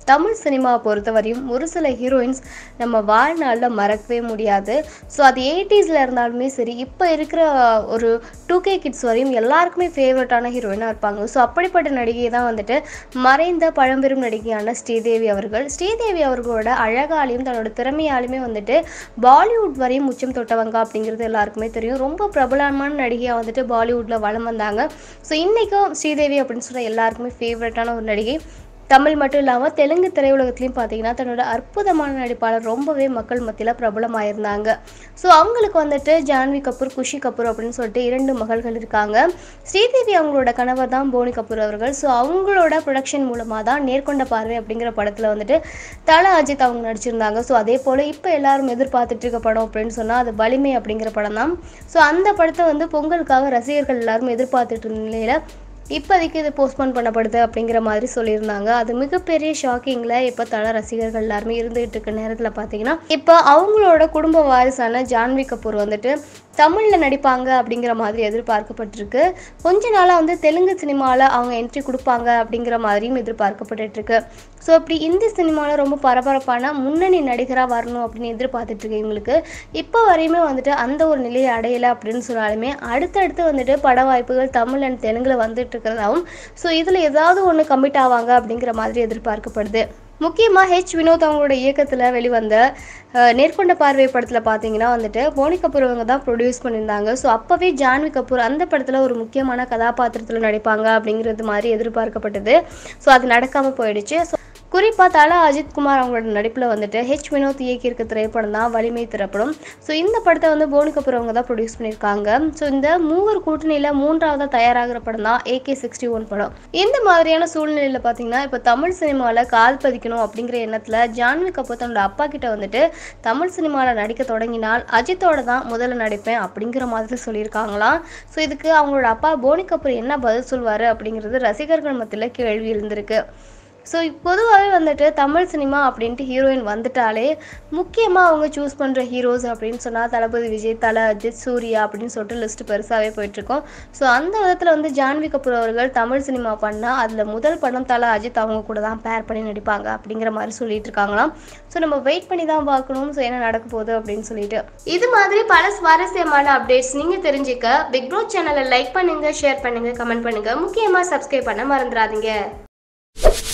தமிழ் சினிமாவை பொறுத்தவரையும் ஒரு சில ஹீரோயின்ஸ் நம்ம வாழ்நாளில் மறக்கவே முடியாது ஸோ அது எயிட்டிஸில் இருந்தாலுமே சரி இப்போ இருக்கிற ஒரு டூ கே கிட்ஸ் வரையும் எல்லாருக்குமே ஃபேவரட்டான ஹீரோயினாக இருப்பாங்க ஸோ அப்படிப்பட்ட நடிகை தான் வந்துட்டு மறைந்த பழம்பெரும் நடிகையான ஸ்ரீதேவி அவர்கள் ஸ்ரீதேவி அவர்களோட அழகாலையும் தன்னோட திறமையாலுமே வந்துட்டு பாலிவுட் வரையும் உச்சம் தொட்டவங்க அப்படிங்கிறது எல்லாருக்குமே தெரியும் ரொம்ப பிரபலமான நடிகையாக வந்துட்டு பாலிவுட்டில் வலம் வந்தாங்க ஸோ இன்றைக்கும் ஸ்ரீதேவி அப்படின்னு சொன்ன எல்லாருக்குமே ஃபேவரட்டான ஒரு நடிகை தமிழ் மட்டும் இல்லாமல் தெலுங்கு திரையுலகத்துலையும் பார்த்தீங்கன்னா தன்னோட அற்புதமான நடிப்பாளர் ரொம்பவே மக்கள் மத்தியில் பிரபலமாயிருந்தாங்க ஸோ அவங்களுக்கு வந்துட்டு ஜான்வி கபூர் குஷி கபூர் அப்படின்னு சொல்லிட்டு இரண்டு மகள்கள் இருக்காங்க ஸ்ரீதேவி அவங்களோட கணவர் தான் போனி கபூர் அவர்கள் ஸோ அவங்களோட ப்ரொடக்ஷன் மூலமாக தான் நேர்கொண்ட பார்வை அப்படிங்கிற படத்தில் வந்துட்டு தல அஜித் அவங்க நடிச்சிருந்தாங்க ஸோ அதே போல் இப்போ எல்லாரும் எதிர்பார்த்துட்டு இருக்க படம் அப்படின்னு சொன்னால் அது வலிமை அப்படிங்கிற படம் தான் ஸோ அந்த படத்தை வந்து பொங்கலுக்காக ரசிகர்கள் எல்லாரும் எதிர்பார்த்துட்டு இருந்த நிலையில் இப்போதைக்கு இது போஸ்ட்போன் பண்ணப்படுது அப்படிங்கிற மாதிரி சொல்லியிருந்தாங்க அது மிகப்பெரிய ஷாக்கிங்கில் இப்போ தல ரசிகர்கள் எல்லாருமே இருந்துகிட்டு இருக்க நேரத்தில் பார்த்தீங்கன்னா இப்போ அவங்களோட குடும்ப வாரிசான ஜான்வி கபூர் வந்துட்டு தமிழில் நடிப்பாங்க அப்படிங்கிற மாதிரி எதிர்பார்க்கப்பட்டிருக்கு கொஞ்ச நாளாக வந்து தெலுங்கு சினிமாவில் அவங்க என்ட்ரி கொடுப்பாங்க அப்படிங்கிற மாதிரியும் எதிர்பார்க்கப்பட்டுருக்கு ஸோ அப்படி இந்தி சினிமாவில் ரொம்ப பரபரப்பான முன்னணி நடிகராக வரணும் அப்படின்னு எதிர்பார்த்துட்டு இருக்கு இவங்களுக்கு இப்போ வரையுமே வந்துட்டு அந்த ஒரு நிலையை அடையலை அப்படின்னு சொன்னாலுமே அடுத்தடுத்து வந்துட்டு பட வாய்ப்புகள் தமிழ் அண்ட் தெலுங்கில் வந்துட்டு இருக்கிறதாவும் ஸோ இதில் ஏதாவது ஒன்று கமிட் ஆவாங்க அப்படிங்கிற மாதிரி எதிர்பார்க்கப்படுது முக்கியமாக ஹெச் வினோத் அவங்களோட இயக்கத்தில் வெளிவந்த அஹ், நேர்கொண்ட பார்வை படத்தில் பார்த்தீங்கன்னா வந்துட்டு போனி கபூர் அவங்க தான் ப்ரொடியூஸ் பண்ணியிருந்தாங்க ஸோ அப்போவே ஜான்வி கபூர் அந்த படத்தில் ஒரு முக்கியமான கதாபாத்திரத்தில் நடிப்பாங்க அப்படிங்கிறது மாதிரி எதிர்பார்க்கப்பட்டது ஸோ அது நடக்காமல் போயிடுச்சு ஸோ குறிப்பாக தல அஜித் குமார் அவங்களோட நடிப்பில் வந்துட்டு ஹெச் வினோத் இயக்கியிருக்க திரைப்படம் தான் வலிமை திரைப்படம் ஸோ இந்த படத்தை வந்து போனி கபூர் அவங்க தான் ப்ரொடியூஸ் பண்ணியிருக்காங்க ஸோ இந்த மூவர் கூட்டணியில் மூன்றாவதாக தயாராகிற படம் தான் ஏகே சிக்ஸ்டி ஒன் படம் இந்த மாதிரியான சூழ்நிலையில் பார்த்தீங்கன்னா இப்போ தமிழ் சினிமாவில் கால் பதிக்கணும் அப்படிங்கிற எண்ணத்தில் ஜான்வி கபூர் தன்னோட அப்பா கிட்ட வந்துட்டு தமிழ் சினிமாவில் நடிக்க தொடங்கினால் அஜித்தோட தான் முதல்ல நடிப்பேன் அப்படிங்கிற மாதிரி சொல்லியிருக்காங்களாம் ஸோ இதுக்கு அவங்களோட அப்பா போனி கபூர் என்ன பதில் சொல்வார் அப்படிங்கிறது ரசிகர்கள் மத்தியில் கேள்வி இருந்திருக்கு ஸோ பொதுவாகவே வந்துட்டு தமிழ் சினிமா அப்படின்ட்டு ஹீரோயின் வந்துட்டாலே முக்கியமாக அவங்க சூஸ் பண்ணுற ஹீரோஸ் அப்படின்னு சொன்னால் தளபதி விஜய் தல அஜித் சூர்யா அப்படின்னு சொல்லிட்டு லிஸ்ட் பெருசாகவே போயிட்டுருக்கோம் ஸோ அந்த விதத்தில் வந்து ஜான்வி கபூர் அவர்கள் தமிழ் சினிமா பண்ணால் அதில் முதல் படம் தல அஜித் அவங்க கூட தான் பேர் பண்ணி நடிப்பாங்க அப்படிங்கிற மாதிரி சொல்லிட்டு இருக்காங்களாம் ஸோ நம்ம வெயிட் பண்ணி தான் பார்க்கணும் ஸோ என்ன நடக்க போகுது அப்படின்னு சொல்லிட்டு இது மாதிரி பல சுவாரஸ்யமான அப்டேட்ஸ் நீங்கள் தெரிஞ்சுக்க பிக் ப்ரோ சேனலை லைக் பண்ணுங்கள் ஷேர் பண்ணுங்கள் கமெண்ட் பண்ணுங்கள் முக்கியமாக சப்ஸ்கிரைப் பண்ண மறந்துடாதீங்க